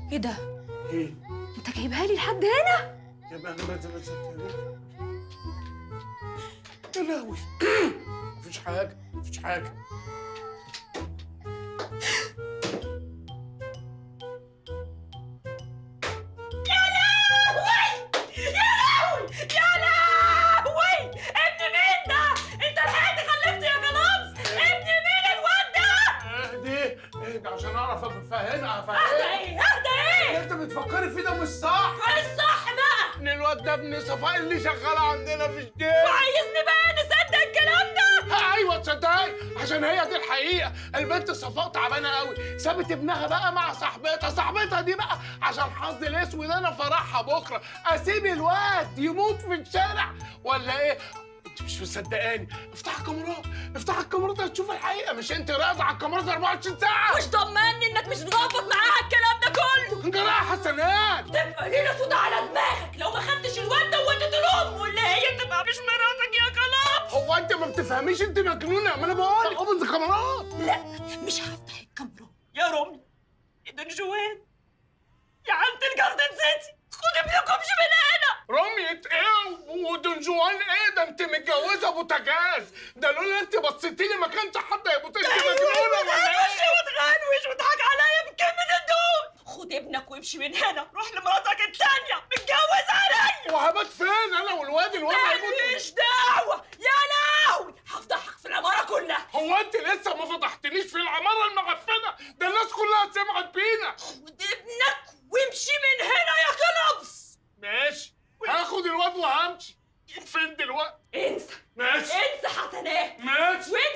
ايه ده ايه انت جايبها لي لحد هنا يا بقى ما انت بس يا لهوي مفيش حاجه مفيش حاجه يا لهوي ابن مين ده انت لحقت خلفت يا جلابس ابن مين الواد ده اهدي اهدي عشان اعرف افهمها اهدى افهمها ايه اهدى ايه اللي انت بتفكري فيه ده مش صح ايه الصح بقى ان الواد ده ابن صفاء اللي شغاله عندنا في الجيش عايزني بقى نصدق الكلام ده ها، ايوه تصدقي عشان هي دي الحقيقه البنت صفاء تعبانه قوي سابت ابنها بقى مع صاحبتها صاحبتها دي بقى عشان حظي الاسود انا فرحها بكره اسيب الواد يموت في الشارع ولا ايه انت مش مصدقاني افتح الكاميرات افتح الكاميرات هتشوف الحقيقه مش انت راضي على الكاميرات 24 ساعه مش طمني انك مش مظبط معاها الكلام ده كله جراح حسنات تبقى ليلة سودا على دماغك لو ما خدتش الواد ده ووديته لامه اللي هي تبقى مش مراتك يا كلام هو انت ما بتفهميش انت مجنونه ما انا بقول لك اوبن الكاميرات لا مش هفتح الكاميرا يا رامي يا دون جوان يا عمة الجاردن سيتي خد ابنكمش من هنا رمية ايه ودون جوان ايه ده انت متجوزه بوتاجاز ده لولا انت بصيتي لي ما كانش حد هيبص انت مجنونه ولا وتغنوش ايه وتغنوش وتضحك عليا بكم من الدول خد ابنك وامشي من هنا روح لمراتك التانية متجوز عليا وهبات فين انا والواد الواد هيموت ماليش دعوة يا لهوي هفضحك في العمارة كلها هو انت لسه ما فتحتنيش في العماره المغفله ده الناس كلها سمعت بينا خد ابنك وامشي من هنا يا كلبس ماشي هاخد الواد وهمشي فين دلوقتي انسى ماشي انسى حسنات ماشي